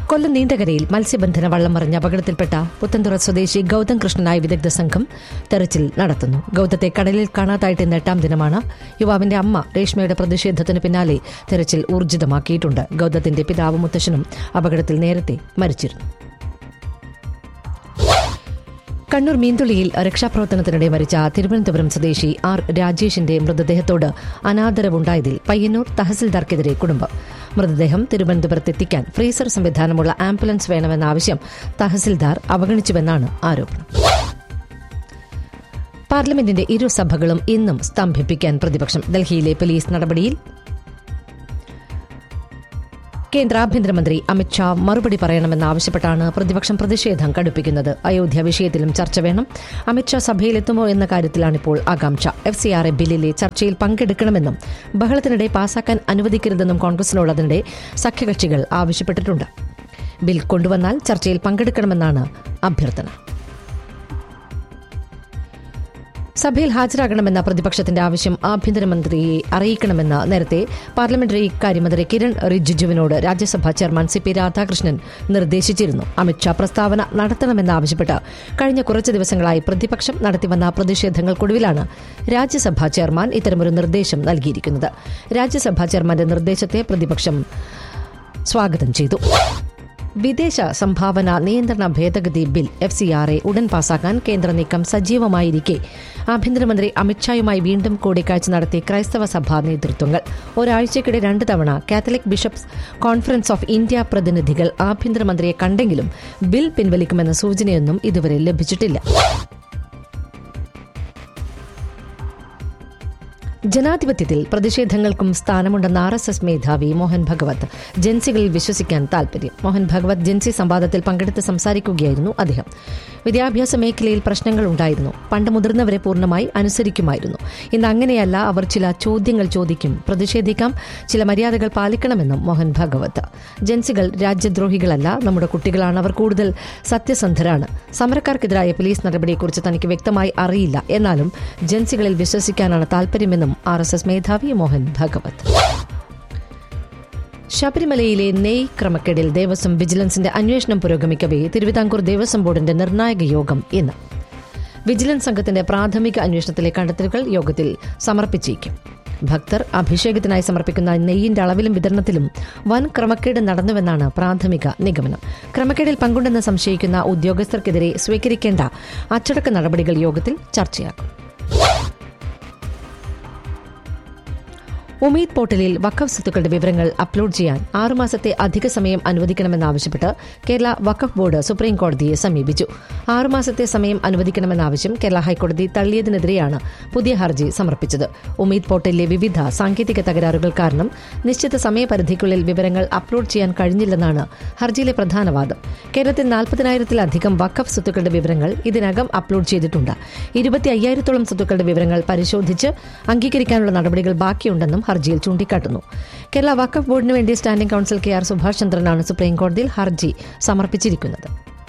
കൊല്ലം നീണ്ടകരയിൽ മത്സ്യബന്ധന വള്ളം മറിഞ്ഞ അപകടത്തിൽപ്പെട്ട പുത്തൻതുറ സ്വദേശി ഗൌതം കൃഷ്ണനായ വിദഗ്ധ സംഘം തെരച്ചിൽ നടത്തുന്നു ഗൌതത്തെ കടലിൽ കാണാതായിട്ട് ഇന്ന് എട്ടാം ദിനമാണ് യുവാവിന്റെ അമ്മ രേഷ്മയുടെ പ്രതിഷേധത്തിന് പിന്നാലെ തെരച്ചിൽ ഊർജിതമാക്കിയിട്ടുണ്ട് ഗൌതത്തിന്റെ പിതാവും മുത്തശ്ശനും അപകടത്തിൽ നേരത്തെ മരിച്ചിരുന്നു കണ്ണൂർ മീന്തുള്ളിയിൽ രക്ഷാപ്രവർത്തനത്തിനിടെ മരിച്ച തിരുവനന്തപുരം സ്വദേശി ആർ രാജേഷിന്റെ മൃതദേഹത്തോട് അനാദരവുണ്ടായതിൽ പയ്യന്നൂർ തഹസിൽദാർക്കെതിരെ കുടുംബം മൃതദേഹം തിരുവനന്തപുരത്തെത്തിക്കാൻ ഫ്രീസർ സംവിധാനമുള്ള ആംബുലൻസ് വേണമെന്ന ആവശ്യം തഹസിൽദാർ അവഗണിച്ചുവെന്നാണ് ആരോപണം പാർലമെന്റിന്റെ ഇരു സഭകളും ഇന്നും സ്തംഭിപ്പിക്കാൻ പ്രതിപക്ഷം ഡൽഹിയിലെ പോലീസ് നടപടിയിൽ കേന്ദ്ര ആഭ്യന്തരമന്ത്രി അമിത്ഷാ മറുപടി പറയണമെന്നാവശ്യപ്പെട്ടാണ് പ്രതിപക്ഷം പ്രതിഷേധം കടുപ്പിക്കുന്നത് അയോധ്യ വിഷയത്തിലും ചർച്ച വേണം അമിത്ഷാ സഭയിലെത്തുമോ എന്ന കാര്യത്തിലാണിപ്പോൾ ആകാംക്ഷ എഫ് സി ആർ എ ബില്ലിലെ ചർച്ചയിൽ പങ്കെടുക്കണമെന്നും ബഹളത്തിനിടെ പാസാക്കാൻ അനുവദിക്കരുതെന്നും കോൺഗ്രസിനുള്ളതിനിടെ സഖ്യകക്ഷികൾ ആവശ്യപ്പെട്ടിട്ടുണ്ട് ബിൽ കൊണ്ടുവന്നാൽ ചർച്ചയിൽ പങ്കെടുക്കണമെന്നാണ് അഭ്യർത്ഥന സഭയിൽ ഹാജരാകണമെന്ന പ്രതിപക്ഷത്തിന്റെ ആവശ്യം ആഭ്യന്തരമന്ത്രിയെ അറിയിക്കണമെന്ന് നേരത്തെ പാർലമെന്ററി കാര്യമന്ത്രി കിരൺ റിജിജുവിനോട് Rajya Sabha chairman C P Radhakrishnan നിർദ്ദേശിച്ചിരുന്നു അമിത്ഷാ പ്രസ്താവന നടത്തണമെന്നാവശ്യപ്പെട്ട് കഴിഞ്ഞ കുറച്ച് ദിവസങ്ങളായി പ്രതിപക്ഷം നടത്തിവന്ന പ്രതിഷേധങ്ങൾക്കൊടുവിലാണ് രാജ്യസഭാ ചെയർമാൻ ഇത്തരമൊരു നിർദ്ദേശം നൽകിയിരിക്കുന്നത് രാജ്യസഭാ ചെയർമാന്റെ നിർദ്ദേശത്തെ പ്രതിപക്ഷം സ്വാഗതം ചെയ്തു വിദേശ സംഭാവന നിയന്ത്രണ ഭേദഗതി bill F C R A ഉടൻ പാസാക്കാൻ കേന്ദ്ര നീക്കം സജീവമായിരിക്കെ ആഭ്യന്തരമന്ത്രി അമിത്ഷായുമായി വീണ്ടും കൂടിക്കാഴ്ച നടത്തി ക്രൈസ്തവ സഭാ നേതൃത്വങ്ങൾ ഒരാഴ്ചയ്ക്കിടെ രണ്ട് തവണ Catholic bishops conference of India പ്രതിനിധികൾ ആഭ്യന്തരമന്ത്രിയെ കണ്ടെങ്കിലും ബിൽ പിൻവലിക്കുമെന്ന സൂചനയൊന്നും ഇതുവരെ ലഭിച്ചിട്ടില്ല ജനാധിപത്യത്തിൽ പ്രതിഷേധങ്ങൾക്കും സ്ഥാനമുണ്ടെന്ന് ആർ എസ് എസ് മേധാവി മോഹൻ ഭഗവത് ജൻസികളിൽ വിശ്വസിക്കാൻ താൽപര്യം മോഹൻ ഭഗവത് ജൻസി സംവാദത്തിൽ പങ്കെടുത്ത് സംസാരിക്കുകയായിരുന്നു അദ്ദേഹം വിദ്യാഭ്യാസ മേഖലയിൽ പ്രശ്നങ്ങൾ ഉണ്ടായിരുന്നു പണ്ട് മുതിർന്നവരെ പൂർണ്ണമായി അനുസരിക്കുമായിരുന്നു ഇന്ന് അങ്ങനെയല്ല അവർ ചില ചോദ്യങ്ങൾ ചോദിക്കും പ്രതിഷേധിക്കാം ചില മര്യാദകൾ പാലിക്കണമെന്നും മോഹൻ ഭഗവത് ജൻസികൾ രാജ്യദ്രോഹികളല്ല നമ്മുടെ കുട്ടികളാണ് അവർ കൂടുതൽ സത്യസന്ധരാണ് സമരക്കാർക്കെതിരായ പോലീസ് നടപടിയെക്കുറിച്ച് തനിക്ക് വ്യക്തമായി അറിയില്ല എന്നാലും ജൻസികളിൽ വിശ്വസിക്കാനാണ് താൽപര്യമെന്നും ആർ എസ് എസ് മേധാവി മോഹൻ ഭഗവത് ശബരിമലയിലെ നെയ് ക്രമക്കേടിൽ ദേവസ്വം വിജിലൻസിന്റെ അന്വേഷണം പുരോഗമിക്കവേ തിരുവിതാംകൂർ ദേവസ്വം ബോർഡിന്റെ നിർണായക യോഗം ഇന്ന് വിജിലൻസ് സംഘത്തിന്റെ പ്രാഥമിക അന്വേഷണത്തിലെ കണ്ടെത്തലുകൾ യോഗത്തിൽ സമർപ്പിച്ചേക്കും ഭക്തർ അഭിഷേകത്തിനായി സമർപ്പിക്കുന്ന നെയ്യിന്റെ അളവിലും വിതരണത്തിലും വൻ ക്രമക്കേട് നടന്നുവെന്നാണ് പ്രാഥമിക നിഗമനം ക്രമക്കേടിൽ പങ്കുണ്ടെന്ന് സംശയിക്കുന്ന ഉദ്യോഗസ്ഥർക്കെതിരെ സ്വീകരിക്കേണ്ട അച്ചടക്ക നടപടികൾ യോഗത്തിൽ ചർച്ചയാക്കും ഉമീദ് പോർട്ടലിൽ വഖഫ് സ്വത്തുക്കളുടെ വിവരങ്ങൾ അപ്ലോഡ് ചെയ്യാൻ ആറുമാസത്തെ അധിക സമയം അനുവദിക്കണമെന്നാവശ്യപ്പെട്ട് കേരള വഖഫ് ബോർഡ് സുപ്രീം കോടതിയെ സമീപിച്ചു ആറുമാസത്തെ സമയം അനുവദിക്കണമെന്ന ആവശ്യം കേരള ഹൈക്കോടതി തള്ളിയതിനെതിരെയാണ് പുതിയ ഹർജി സമർപ്പിച്ചത് ഉമീദ് പോർട്ടലിലെ വിവിധ സാങ്കേതിക തകരാറുകൾ കാരണം നിശ്ചിത സമയപരിധിക്കുള്ളിൽ വിവരങ്ങൾ അപ്ലോഡ് ചെയ്യാൻ കഴിഞ്ഞില്ലെന്നാണ് ഹർജിയിലെ പ്രധാന വാദം കേരളത്തിൽ നാൽപ്പതിനായിരത്തിലധികം വഖഫ് സ്വത്തുക്കളുടെ വിവരങ്ങൾ ഇതിനകം അപ്ലോഡ് ചെയ്തിട്ടുണ്ട് ഇരുപത്തി അയ്യായിരത്തോളം സ്വത്തുക്കളുടെ വിവരങ്ങൾ പരിശോധിച്ച് അംഗീകരിക്കാനുള്ള നടപടികൾ ബാക്കിയുണ്ടെന്നും ഹർജിയിൽ ചൂണ്ടിക്കാട്ടുന്നു കേരള വഖഫ് ബോർഡിന് വേണ്ടി standing council K R Subhash ചന്ദ്രനാണ് സുപ്രീം കോടതിയിൽ ഹർജി സമർപ്പിച്ചിരിക്കുന്നത്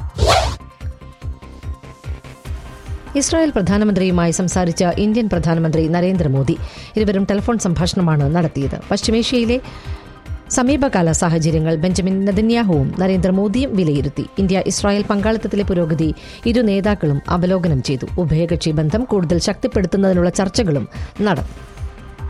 ഇസ്രായേൽ പ്രധാനമന്ത്രിയുമായി സംസാരിച്ച ഇന്ത്യൻ പ്രധാനമന്ത്രി നരേന്ദ്രമോദി ഇരുവരും ടെലിഫോൺ സംഭാഷണമാണ് നടത്തിയത് പശ്ചിമേഷ്യയിലെ സമീപകാല സാഹചര്യങ്ങൾ ബെഞ്ചമിൻ നെതന്യാഹുവും നരേന്ദ്രമോദിയും വിലയിരുത്തി ഇന്ത്യ ഇസ്രായേൽ പങ്കാളിത്തത്തിലെ പുരോഗതി ഇരു നേതാക്കളും അവലോകനം ചെയ്തു ഉഭയകക്ഷി ബന്ധം കൂടുതൽ ശക്തിപ്പെടുത്തുന്നതിനുള്ള ചർച്ചകളും നടന്നു